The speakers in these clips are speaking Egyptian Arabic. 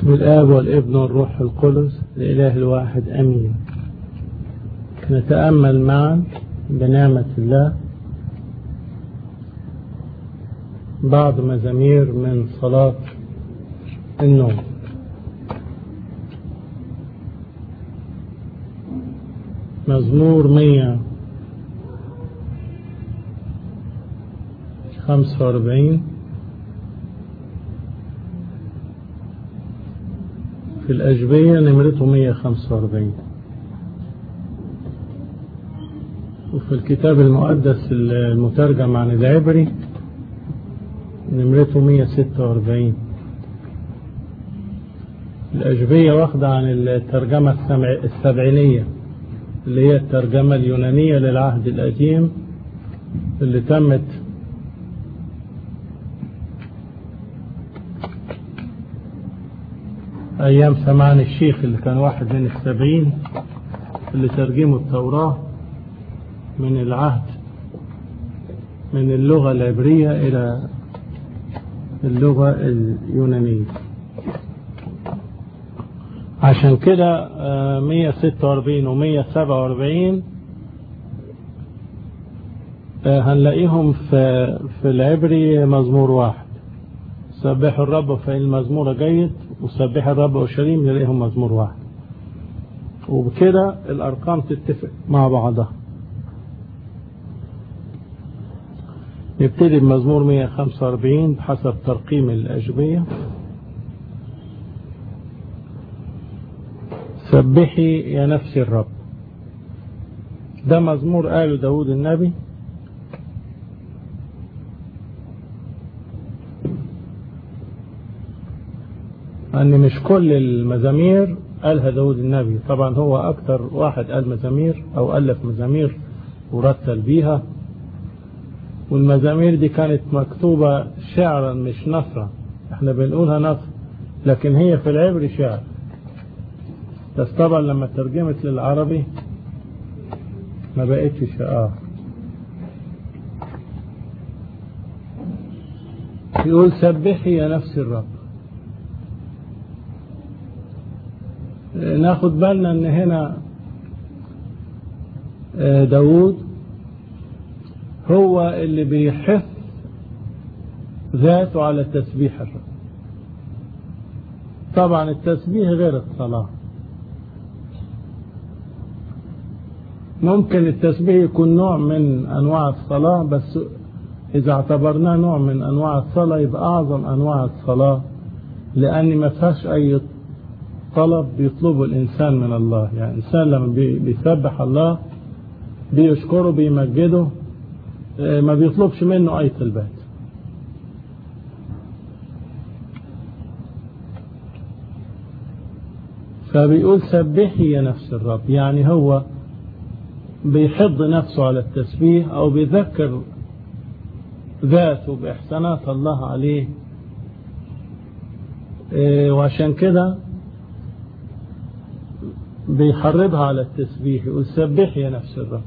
باسم الآب والابن والروح القدس الإله الواحد أمين نتأمل معا بنعمة الله بعض مزامير من صلاة النوم مزمور مية خمسة وأربعين في الأجبية نمرته 145 وفي الكتاب المقدس المترجم عن العبري نمرته 146 الأجبية واخدة عن الترجمة السبعينية اللي هي الترجمة اليونانية للعهد القديم اللي تمت أيام سمعان الشيخ اللي كان واحد من السبعين اللي ترجموا التوراة من العهد من اللغة العبرية إلى اللغة اليونانية عشان كده 146 و 147 هنلاقيهم في في العبري مزمور واحد سبحوا الرب فإن المزمور جيد وسبح الرب وشريم نلاقيهم مزمور واحد وبكده الأرقام تتفق مع بعضها نبتدي بمزمور 145 بحسب ترقيم الأجبية سبحي يا نفسي الرب ده مزمور قاله داود النبي أن مش كل المزامير قالها داود النبي طبعا هو أكتر واحد قال مزامير أو ألف مزامير ورتل بيها والمزامير دي كانت مكتوبة شعرا مش نصرا احنا بنقولها نصر لكن هي في العبري شعر بس طبعا لما ترجمت للعربي ما بقتش شعار يقول سبحي يا نفس الرب ناخد بالنا ان هنا داود هو اللي بيحث ذاته على تسبيح الرب طبعا التسبيح غير الصلاة ممكن التسبيح يكون نوع من أنواع الصلاة بس إذا اعتبرناه نوع من أنواع الصلاة يبقى أعظم أنواع الصلاة لأن ما فيهاش أي طلب بيطلبه الإنسان من الله يعني الإنسان لما بيسبح الله بيشكره بيمجده ما بيطلبش منه أي طلبات فبيقول سبحي يا نفس الرب يعني هو بيحض نفسه على التسبيح أو بيذكر ذاته بإحسانات الله عليه وعشان كده بيحرضها على التسبيح يقول سبح يا نفس الرب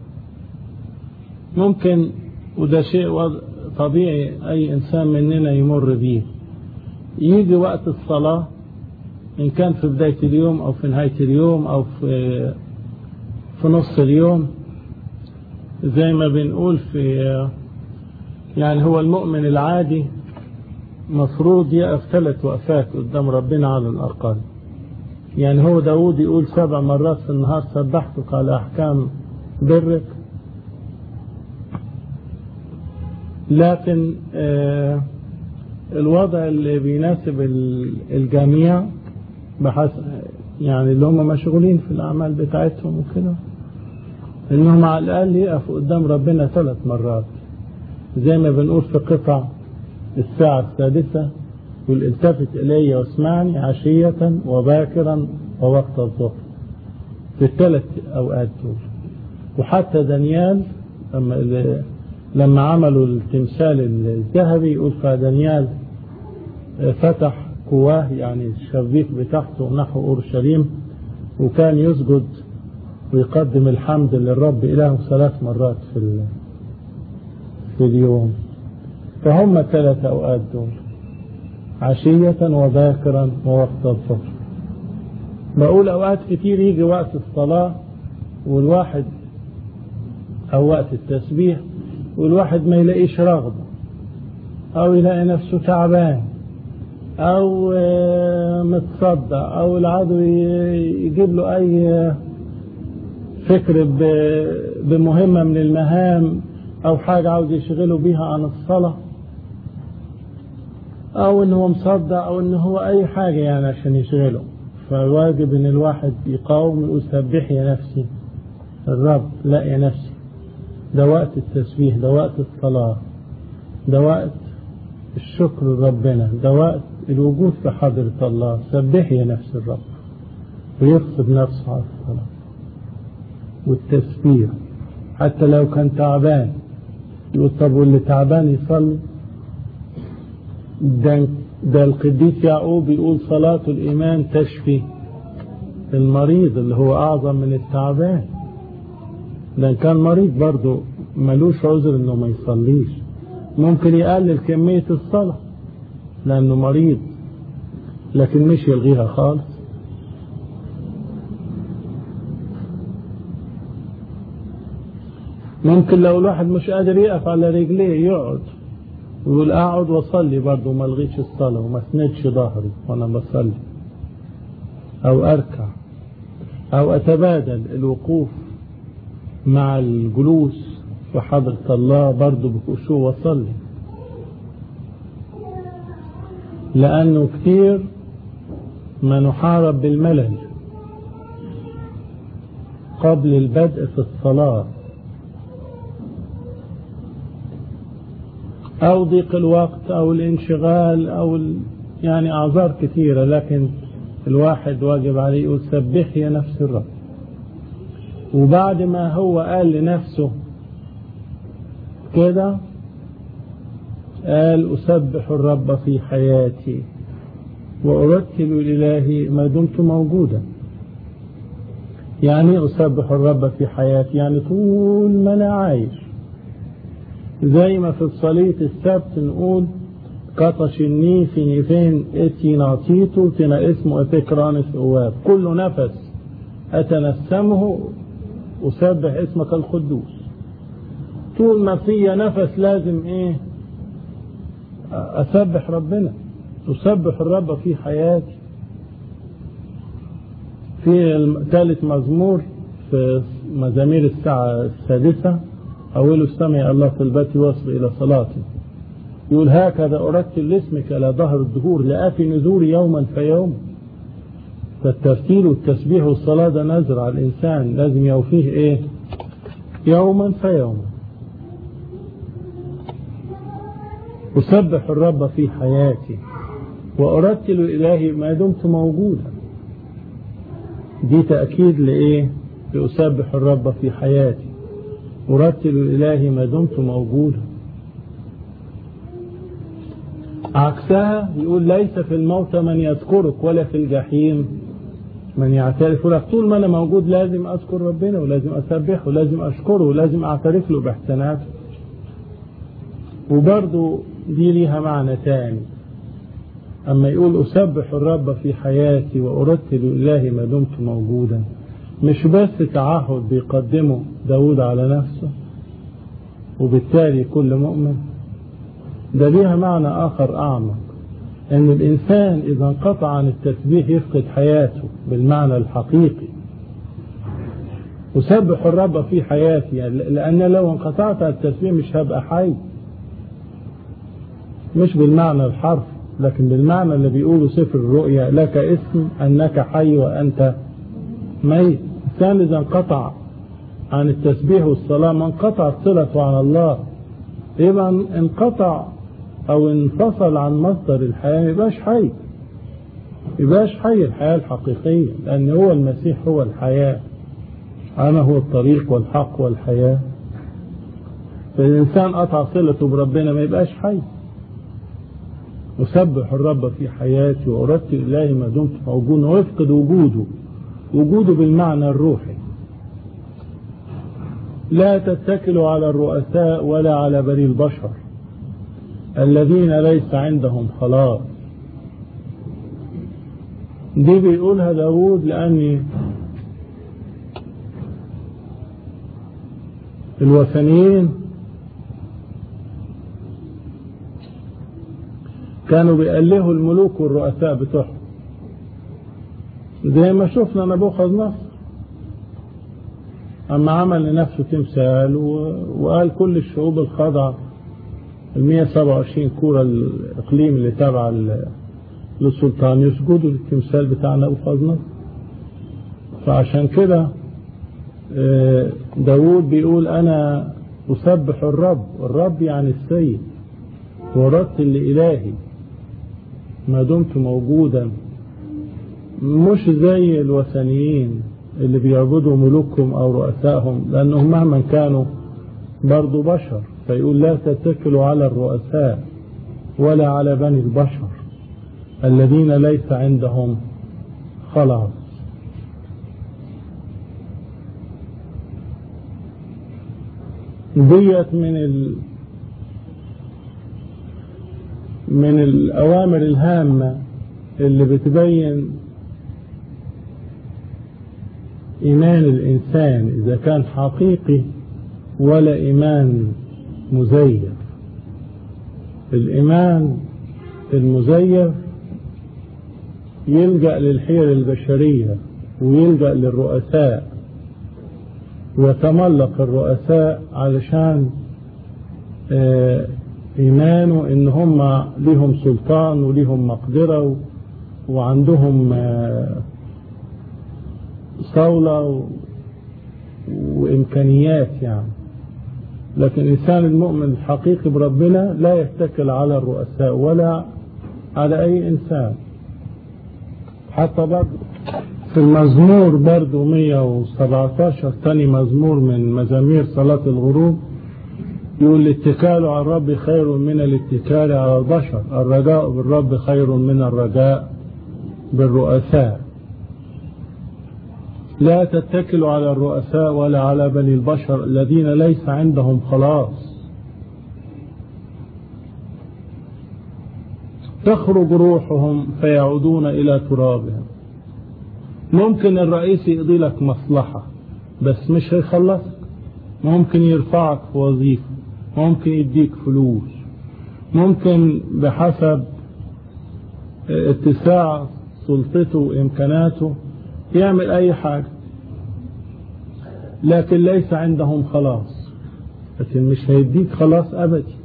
ممكن وده شيء طبيعي أي إنسان مننا يمر به يجي وقت الصلاة إن كان في بداية اليوم أو في نهاية اليوم أو في في نص اليوم زي ما بنقول في يعني هو المؤمن العادي مفروض يقف ثلاث وقفات قدام ربنا على الأرقام يعني هو داود يقول سبع مرات في النهار سبحتك على أحكام برك لكن الوضع اللي بيناسب الجميع بحسب يعني اللي هم مشغولين في الأعمال بتاعتهم وكده إنهم على الأقل يقفوا قدام ربنا ثلاث مرات زي ما بنقول في قطع الساعة السادسة والالتفت إلي واسمعني عشية وباكرا ووقت الظهر في الثلاث أوقات دول وحتى دانيال لما لما عملوا التمثال الذهبي يقول فدانيال فتح كواه يعني الشبيك بتاعته نحو أورشليم وكان يسجد ويقدم الحمد للرب إله ثلاث مرات في في اليوم فهم ثلاث أوقات دول عشية وباكرا ووقت الظهر بقول أوقات كتير يجي وقت الصلاة والواحد أو وقت التسبيح والواحد ما يلاقيش رغبة أو يلاقي نفسه تعبان أو متصدع أو العدو يجيب له أي فكر بمهمة من المهام أو حاجة عاوز يشغله بيها عن الصلاة أو إن هو مصدع أو إن هو أي حاجة يعني عشان يشغله فواجب إن الواحد يقاوم ويقول سبح يا نفسي الرب لا يا نفسي ده وقت التسبيح ده وقت الصلاة ده وقت الشكر لربنا ده وقت الوجود في حضرة الله سبح يا نفس الرب ويغصب نفسه على الصلاة والتسبيح حتى لو كان تعبان يقول طب واللي تعبان يصلي ده, ده القديس يعقوب يقول صلاة الإيمان تشفي المريض اللي هو أعظم من التعبان ده كان مريض برضه ملوش عذر انه ما يصليش ممكن يقلل كمية الصلاة لأنه مريض لكن مش يلغيها خالص ممكن لو الواحد مش قادر يقف على رجليه يقعد ويقول اقعد واصلي برضه ما الغيش الصلاه وما اسندش ظهري وانا بصلي او اركع او اتبادل الوقوف مع الجلوس في حضرة الله برضه بخشوع واصلي لانه كتير ما نحارب بالملل قبل البدء في الصلاه أو ضيق الوقت أو الانشغال أو ال... يعني أعذار كثيرة لكن الواحد واجب عليه يقول سبح يا نفس الرب وبعد ما هو قال لنفسه كده قال أسبح الرب في حياتي وأرتل الإلهي ما دمت موجودا يعني أسبح الرب في حياتي يعني طول ما أنا عايش زي ما في الصلية السبت نقول قطش النيفي نيفين اتي نعطيته تنا اسمه اتكرانس اواب كل نفس اتنسمه اسبح اسمك القدوس طول ما في نفس لازم ايه اسبح ربنا اسبح الرب في حياتي في ثالث مزمور في مزامير الساعة السادسة أوله سمع الله في البيت واصل إلى صلاته يقول هكذا أرتل اسمك إلى ظهر الدهور لآتي نذوري يوما فيوم فالترتيل والتسبيح والصلاة ده نذر على الإنسان لازم يوفيه إيه يوما فيوما أسبح الرب في حياتي وأرتل إلهي ما دمت موجودا دي تأكيد لإيه لأسبح الرب في حياتي أرتل الإله ما دمت موجودا عكسها يقول ليس في الموت من يذكرك ولا في الجحيم من يعترف لك طول ما أنا موجود لازم أذكر ربنا ولازم أسبحه ولازم أشكره ولازم أعترف له باحساناته وبرضه دي ليها معنى تاني أما يقول أسبح الرب في حياتي وأرتل إلهي ما دمت موجودا مش بس تعهد بيقدمه داود على نفسه وبالتالي كل مؤمن ده ليها معنى آخر أعمق أن الإنسان إذا انقطع عن التسبيح يفقد حياته بالمعنى الحقيقي أسبح الرب في حياتي لأن لو انقطعت عن التسبيح مش هبقى حي مش بالمعنى الحرف لكن بالمعنى اللي بيقوله سفر الرؤيا لك اسم أنك حي وأنت ميت الإنسان إذا انقطع عن التسبيح والصلاة ما انقطع صلته عن الله يبقى انقطع أو انفصل عن مصدر الحياة ما يبقاش حي يبقاش حي الحياة الحقيقية لأن هو المسيح هو الحياة أنا هو الطريق والحق والحياة فالإنسان قطع صلته بربنا ما يبقاش حي أسبح الرب في حياتي وأرتل إلهي ما دمت موجودا ويفقد وجوده وجوده بالمعنى الروحي لا تتكلوا على الرؤساء ولا على بني البشر الذين ليس عندهم خلاص دي بيقولها داود لأن الوثنيين كانوا بيألهوا الملوك والرؤساء بتوعهم زي ما شفنا نبوخذ نصر أما عمل لنفسه تمثال وقال كل الشعوب الخاضعة ال 127 كورة الإقليم اللي تابع للسلطان يسجدوا للتمثال بتاع نبوخذ نصر فعشان كده داود بيقول أنا أسبح الرب الرب يعني السيد ورتل لإلهي ما دمت موجودا مش زي الوثنيين اللي بيعبدوا ملوكهم أو رؤسائهم لأنهم مهما كانوا برضو بشر فيقول لا تتكلوا على الرؤساء ولا على بني البشر الذين ليس عندهم خلاص ديت من ال من الأوامر الهامة اللي بتبين إيمان الإنسان إذا كان حقيقي ولا إيمان مزيف الإيمان المزيف يلجأ للحيل البشرية ويلجأ للرؤساء ويتملق الرؤساء علشان إيمانه إن هم لهم سلطان ولهم مقدرة وعندهم صولة وإمكانيات يعني لكن الإنسان المؤمن الحقيقي بربنا لا يتكل على الرؤساء ولا على أي إنسان حتى برضه في المزمور برضه 117 ثاني مزمور من مزامير صلاة الغروب يقول الاتكال على الرب خير من الاتكال على البشر الرجاء بالرب خير من الرجاء بالرؤساء لا تتكلوا على الرؤساء ولا على بني البشر الذين ليس عندهم خلاص تخرج روحهم فيعودون إلى ترابهم ممكن الرئيس يقضي لك مصلحة بس مش هيخلصك ممكن يرفعك في وظيفة ممكن يديك فلوس ممكن بحسب اتساع سلطته وإمكاناته يعمل أي حاجة لكن ليس عندهم خلاص لكن مش هيديك خلاص أبدي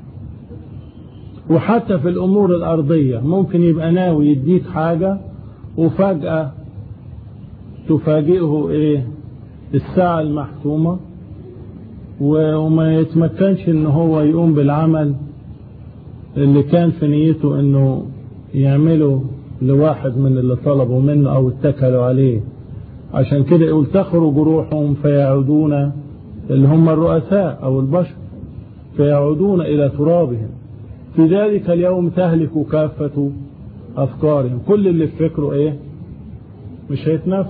وحتى في الأمور الأرضية ممكن يبقى ناوي يديك حاجة وفجأة تفاجئه إيه الساعة المحتومة وما يتمكنش ان هو يقوم بالعمل اللي كان في نيته انه يعمله لواحد من اللي طلبوا منه او اتكلوا عليه عشان كده يقول تخرج روحهم فيعودون اللي هم الرؤساء او البشر فيعودون الى ترابهم في ذلك اليوم تهلك كافة افكارهم كل اللي في فكره ايه مش هيتنفس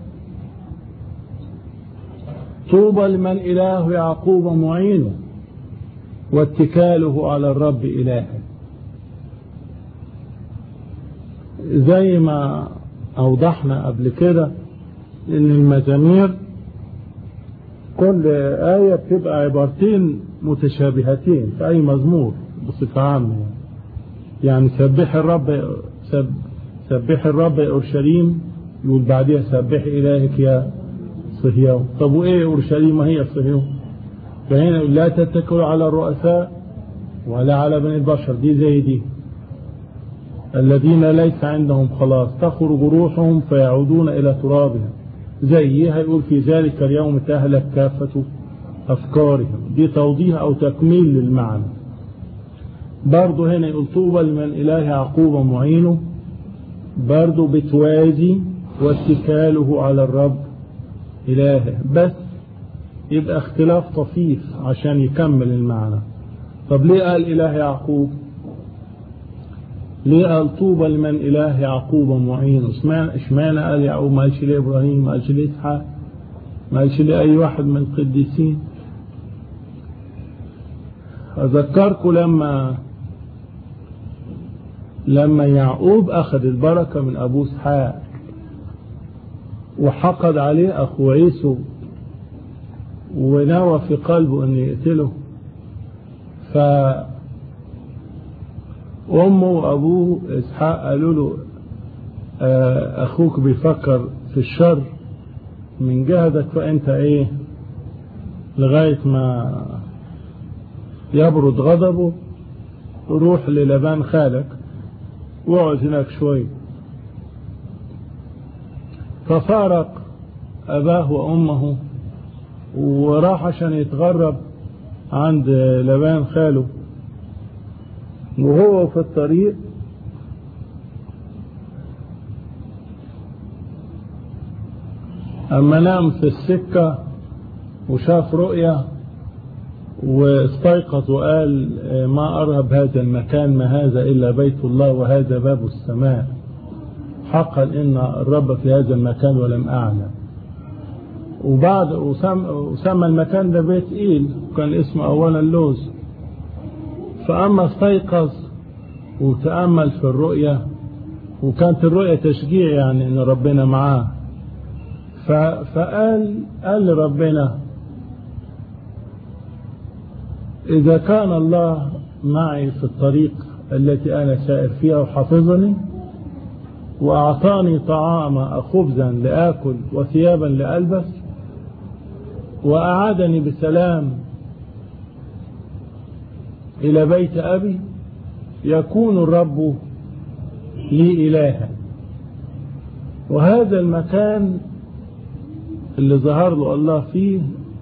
طوبى لمن إله يعقوب معينه واتكاله على الرب إلهه زي ما أوضحنا قبل كده إن المزامير كل آية بتبقى عبارتين متشابهتين في أي مزمور بصفة عامة يعني, يعني سبح الرب سب سبح الرب يا أورشليم يقول بعدها سبح إلهك يا صهيون طب وإيه أورشليم ما هي صهيون فهنا لا تتكلوا على الرؤساء ولا على بني البشر دي زي دي الذين ليس عندهم خلاص تخرج روحهم فيعودون إلى ترابهم زي هيقول في ذلك اليوم تهلك كافة أفكارهم دي توضيح أو تكميل للمعنى برضه هنا يقول طوبى لمن إله يعقوب معينه برضه بتوازي واتكاله على الرب إلهه بس يبقى اختلاف طفيف عشان يكمل المعنى طب ليه قال إله يعقوب ليه قال طوبى لمن إله يعقوب معين اشمعنى قال يعقوب ما قالش ليه إبراهيم ما قالش ليه إسحاق ما قالش ليه أي واحد من القديسين أذكركم لما لما يعقوب أخذ البركة من أبوه إسحاق وحقد عليه أخو عيسو ونوى في قلبه أن يقتله فأمه وأبوه إسحاق قالوا له أخوك بيفكر في الشر من جهدك فأنت إيه لغاية ما يبرد غضبه روح للبان خالك واقعد هناك شوي ففارق أباه وأمه وراح عشان يتغرب عند لبان خاله وهو في الطريق أما نام في السكة وشاف رؤية واستيقظ وقال ما أرهب هذا المكان ما هذا إلا بيت الله وهذا باب السماء حقا إن الرب في هذا المكان ولم أعلم وبعد وسمى المكان ده بيت إيل وكان اسمه أولا اللوز فأما استيقظ وتأمل في الرؤية وكانت الرؤية تشجيع يعني إن ربنا معاه فقال قال لربنا إذا كان الله معي في الطريق التي أنا سائر فيها وحفظني وأعطاني طعاما خبزا لآكل وثيابا لألبس وأعادني بسلام إلى بيت أبي يكون الرب لي إلها وهذا المكان اللي ظهر له الله فيه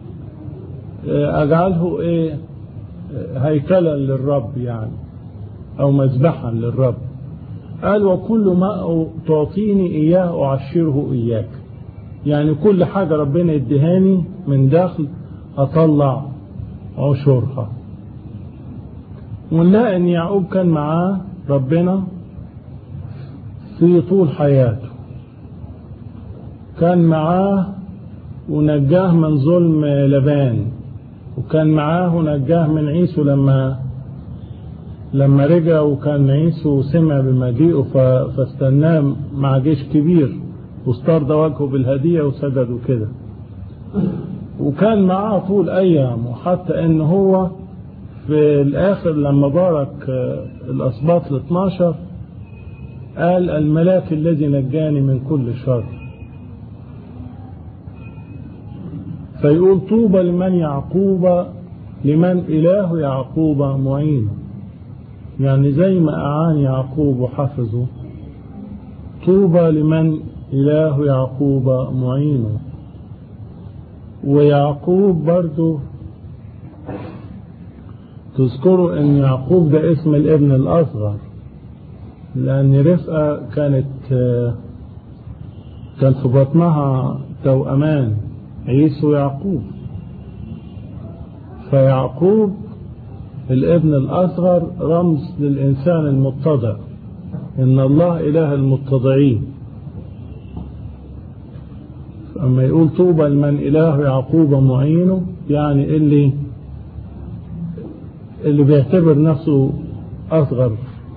أجعله إيه هيكلا للرب يعني أو مذبحا للرب قال وكل ما تعطيني إياه أعشره إياك يعني كل حاجة ربنا يدهاني من داخل أطلع عشورها ونلاقي أن يعقوب كان معاه ربنا في طول حياته كان معاه ونجاه من ظلم لبان وكان معاه ونجاه من عيسو لما لما رجع وكان عيسو سمع بمجيئه فاستناه مع جيش كبير واسترد وجهه بالهدية وسجد وكده وكان معاه طول أيام وحتى إن هو في الآخر لما بارك الأسباط ال 12 قال الملاك الذي نجاني من كل شر فيقول طوبى لمن يعقوب لمن إله يعقوب معين يعني زي ما أعان يعقوب وحفظه طوبى لمن إله يعقوب معينه ويعقوب برضو تذكروا ان يعقوب ده اسم الابن الاصغر لان رفقة كانت كان في بطنها توأمان عيسو ويعقوب فيعقوب الابن الاصغر رمز للانسان المتضع ان الله اله المتضعين أما يقول طوبى لمن إله يعقوب معينه يعني اللي اللي بيعتبر نفسه أصغر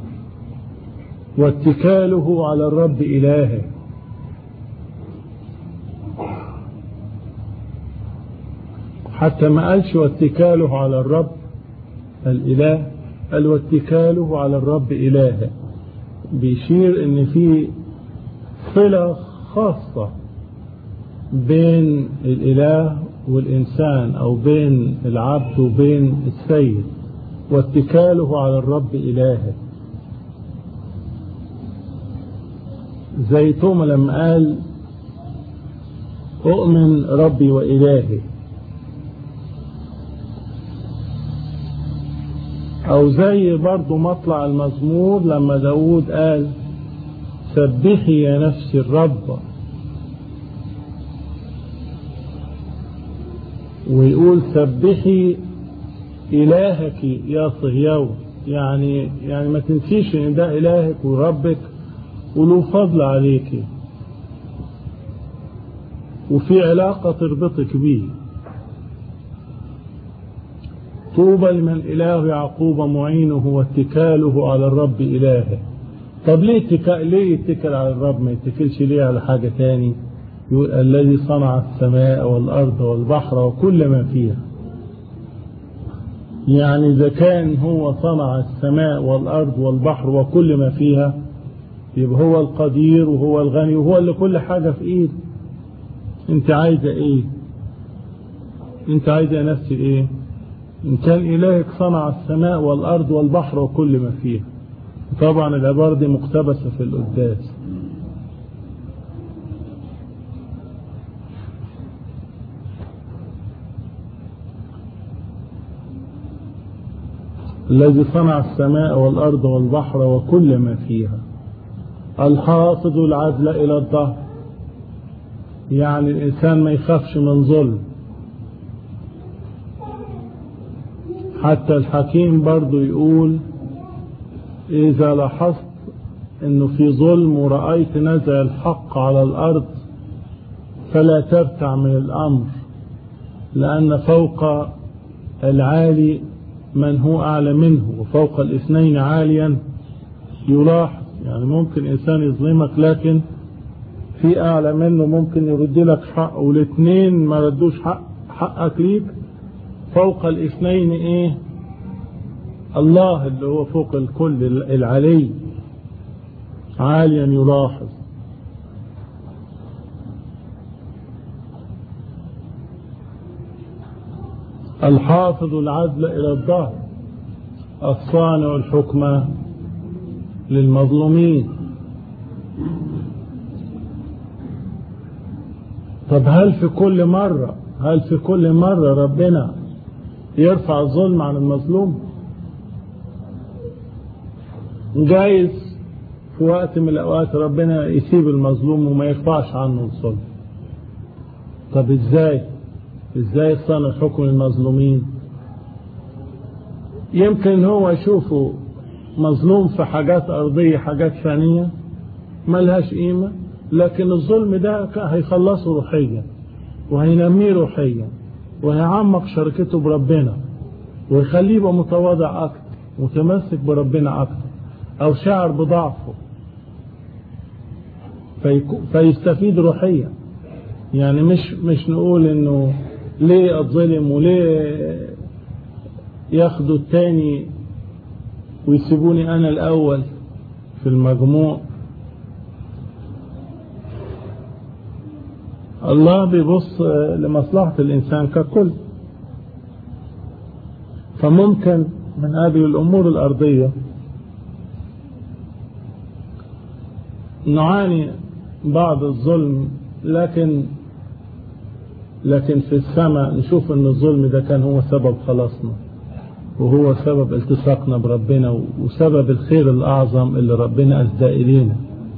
واتكاله على الرب إلهه حتى ما قالش واتكاله على الرب الإله قال واتكاله على الرب إلهه بيشير ان في صلة خاصة بين الإله والإنسان أو بين العبد وبين السيد واتكاله على الرب إلهه زي توما لما قال أؤمن ربي وإلهي أو زي برضو مطلع المزمور لما داود قال سبحي يا نفسي الرب ويقول سبحي إلهك يا صهيون يعني يعني ما تنسيش ان ده إلهك وربك وله فضل عليك وفي علاقة تربطك بيه طوبى لمن إله يعقوب معينه واتكاله على الرب إلهه طب ليه يتك... ليه يتكل على الرب ما يتكلش ليه على حاجة تاني يقول الذي صنع السماء والأرض والبحر وكل ما فيها يعني إذا كان هو صنع السماء والأرض والبحر وكل ما فيها يبقى هو القدير وهو الغني وهو اللي كل حاجة في إيده أنت عايزة إيه أنت عايزة يا نفسي إيه إن كان إلهك صنع السماء والأرض والبحر وكل ما فيها طبعا العبارة دي مقتبسة في القداس الذي صنع السماء والأرض والبحر وكل ما فيها الحاصد العدل إلى الظهر يعني الإنسان ما يخافش من ظلم حتى الحكيم برضو يقول إذا لاحظت أنه في ظلم ورأيت نزع الحق على الأرض فلا ترتع من الأمر لأن فوق العالي من هو أعلى منه وفوق الاثنين عاليا يلاحظ يعني ممكن إنسان يظلمك لكن في أعلى منه ممكن يرد لك حق والاثنين ما ردوش حق حقك ليك فوق الاثنين ايه الله اللي هو فوق الكل العلي عاليا يلاحظ الحافظ العدل إلى الظهر الصانع الحكمة للمظلومين طب هل في كل مرة هل في كل مرة ربنا يرفع الظلم عن المظلوم جايز في وقت من الأوقات ربنا يسيب المظلوم وما يرفعش عنه الظلم طب ازاي ازاي صنع حكم المظلومين يمكن هو يشوفه مظلوم في حاجات أرضية حاجات فانية ملهاش قيمة لكن الظلم ده هيخلصه روحيا وهينميه روحيا وهيعمق شركته بربنا ويخليه يبقى متواضع أكتر متمسك بربنا أكتر أو شاعر بضعفه فيستفيد روحيا يعني مش مش نقول انه ليه اتظلم وليه ياخدوا التاني ويسيبوني انا الاول في المجموع الله بيبص لمصلحة الإنسان ككل فممكن من هذه الأمور الأرضية نعاني بعض الظلم لكن لكن في السماء نشوف ان الظلم ده كان هو سبب خلاصنا وهو سبب التصاقنا بربنا وسبب الخير الأعظم اللي ربنا أسدى إلينا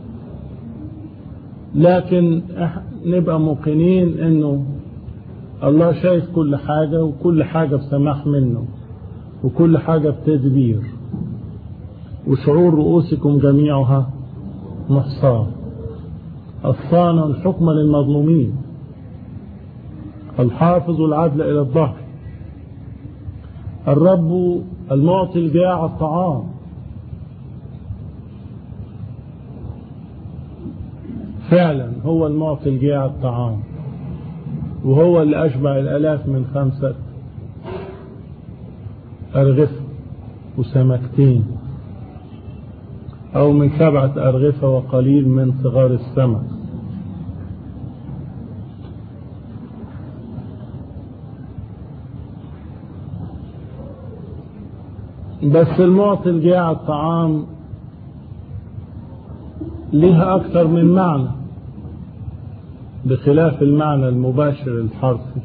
لكن نبقى موقنين انه الله شايف كل حاجة وكل حاجة بسماح منه وكل حاجة بتدبير وشعور رؤوسكم جميعها محصاة الصانع الحكم للمظلومين الحافظ العدل إلى الظهر الرب المعطي الجاع الطعام فعلا هو المعطي الجاع الطعام وهو اللي أشبع الألاف من خمسة أرغفة وسمكتين أو من سبعة أرغفة وقليل من صغار السمك بس المعطي الجاع الطعام لها أكثر من معنى بخلاف المعنى المباشر الحرفي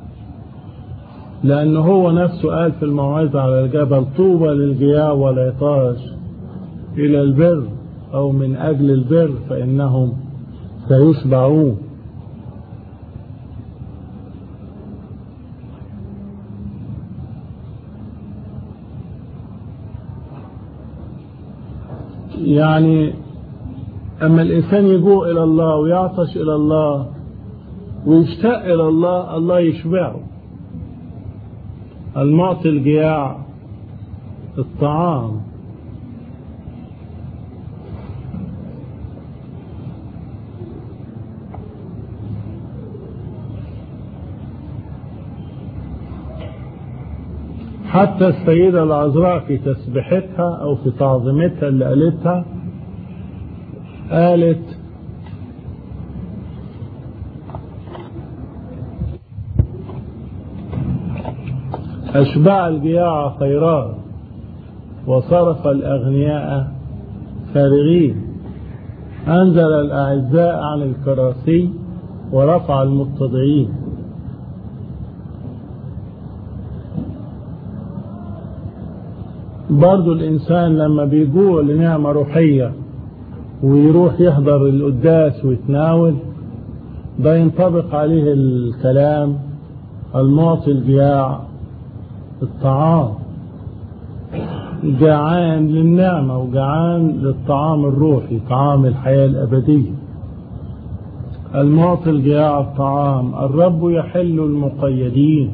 لأنه هو نفسه قال في الموعظة على الجبل طوبى للجياع والعطاش إلى البر أو من أجل البر فإنهم سيشبعون يعني أما الإنسان يجوع إلى الله ويعطش إلى الله ويشتاق إلى الله الله يشبعه المعطي الجياع الطعام حتى السيدة العذراء في تسبيحتها أو في تعظيمتها اللي قالتها قالت أشبع الجياع خيرات وصرف الأغنياء فارغين أنزل الأعزاء عن الكراسي ورفع المتضعين برضو الإنسان لما بيجوع لنعمة روحية ويروح يحضر القداس ويتناول ده ينطبق عليه الكلام المعطي الجياع الطعام جعان للنعمة وجعان للطعام الروحي طعام الحياة الأبدية المعطي الجياع الطعام الرب يحل المقيدين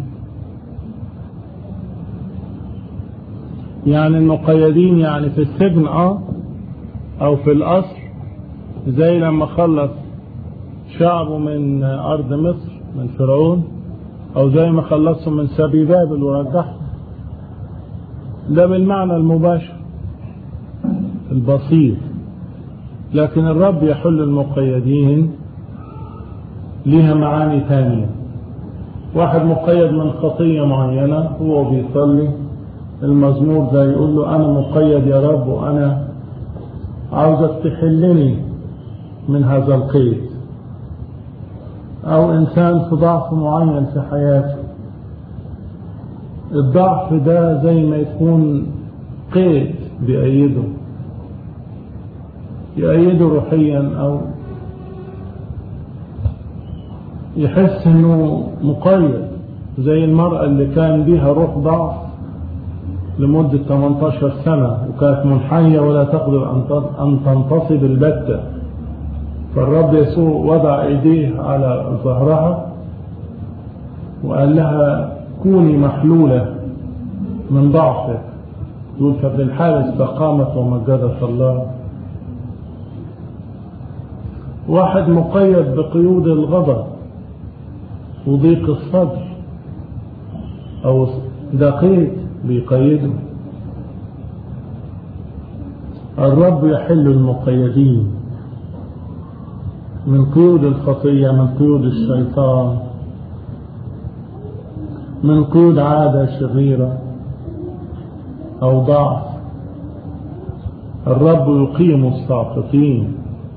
يعني المقيدين يعني في السجن اه او في القصر زي لما خلص شعبه من ارض مصر من فرعون او زي ما خلصهم من سبي بابل ورجعهم ده بالمعنى المباشر البسيط لكن الرب يحل المقيدين ليها معاني ثانية واحد مقيد من خطية معينة هو بيصلي المزمور ده يقول له أنا مقيد يا رب وأنا عاوزك تحلني من هذا القيد أو إنسان في ضعف معين في حياته الضعف ده زي ما يكون قيد بيأيده يأيده روحيا أو يحس انه مقيد زي المرأة اللي كان بيها روح ضعف لمدة 18 سنة وكانت منحية ولا تقدر أن تنتصب البتة فالرب يسوع وضع ايديه على ظهرها وقال لها كوني محلولة من ضعفك يقول ففي الحال استقامت ومجدت الله واحد مقيد بقيود الغضب وضيق الصدر او ده قيد بيقيده الرب يحل المقيدين من قيود الخطية من قيود الشيطان من قيود عادة شريرة أو ضعف الرب يقيم الساقطين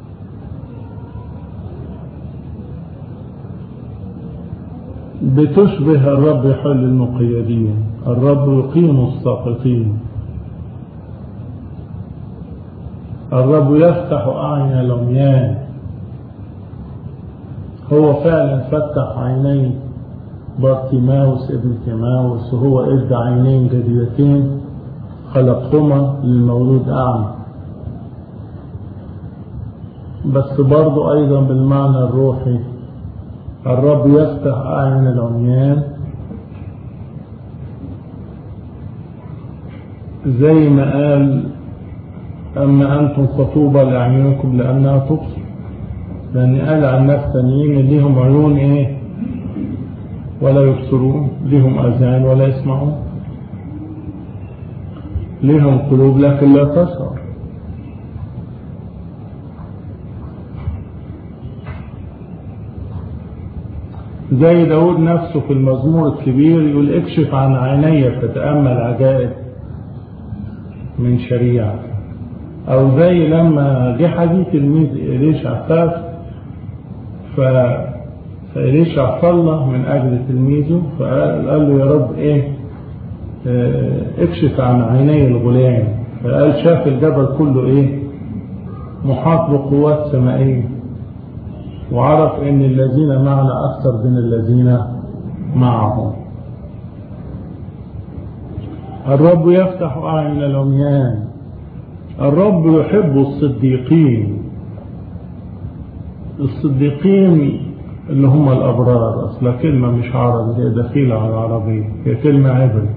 بتشبه الرب يحل المقيدين الرب يقيم الساقطين الرب يفتح أعين العميان هو فعلا فتح عيني بارتيماوس ابن تيماوس وهو ادى عينين جديدتين خلقهما للمولود أعمى بس برضو أيضا بالمعنى الروحي الرب يفتح أعين العميان زي ما قال أما أنتم فطوبى لأعينكم لأنها تبصر لأن قال عن ناس تانيين ليهم عيون إيه ولا يبصرون ليهم أذان ولا يسمعون ليهم قلوب لكن لا تشعر زي داود نفسه في المزمور الكبير يقول اكشف عن عيني فتأمل عجائب من شريعة او زي لما جه حديث تلميذ إليشع خاف ف فإليشع صلى من أجل تلميذه فقال له يا رب إيه اه اكشف عن عيني الغلام فقال شاف الجبل كله إيه محاط بقوات سمائية وعرف ان الذين معنا اكثر من الذين معهم الرب يفتح اعين العميان الرب يحب الصديقين الصديقين اللي هم الابرار اصلا كلمة مش عربي هي دخيلة على العربية هي كلمة عبري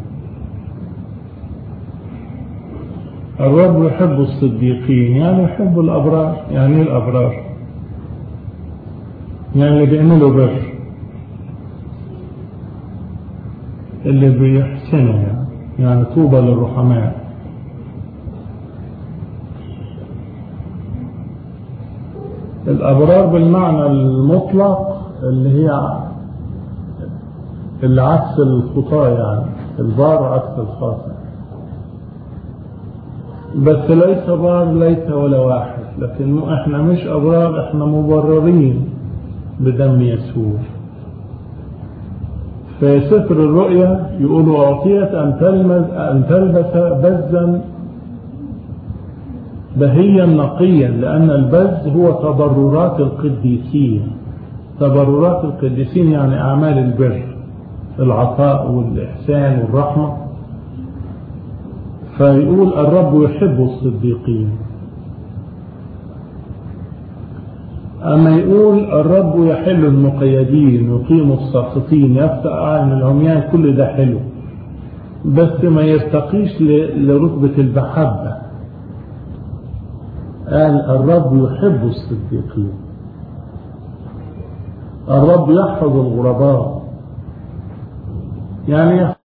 الرب يحب الصديقين يعني يحب الابرار يعني ايه الابرار يعني اللي بيعملوا بر اللي بيحسنوا يعني يعني طوبى للرحماء الأبرار بالمعنى المطلق اللي هي اللي عكس الخطاة يعني البار عكس الخاطئ بس ليس بار ليس ولا واحد لكن احنا مش أبرار احنا مبررين بدم يسوع في سفر الرؤيا يقولوا أعطيت أن تلمس أن تلبس بزا بهيا نقيا لأن البز هو تبررات القديسين تبررات القديسين يعني أعمال البر العطاء والإحسان والرحمة فيقول الرب يحب الصديقين أما يقول الرب يحل المقيدين يقيم الساقطين يفتح أعين العميان كل ده حلو بس ما يرتقيش لرتبة المحبة قال الرب يحب الصديقين الرب يحفظ الغرباء يعني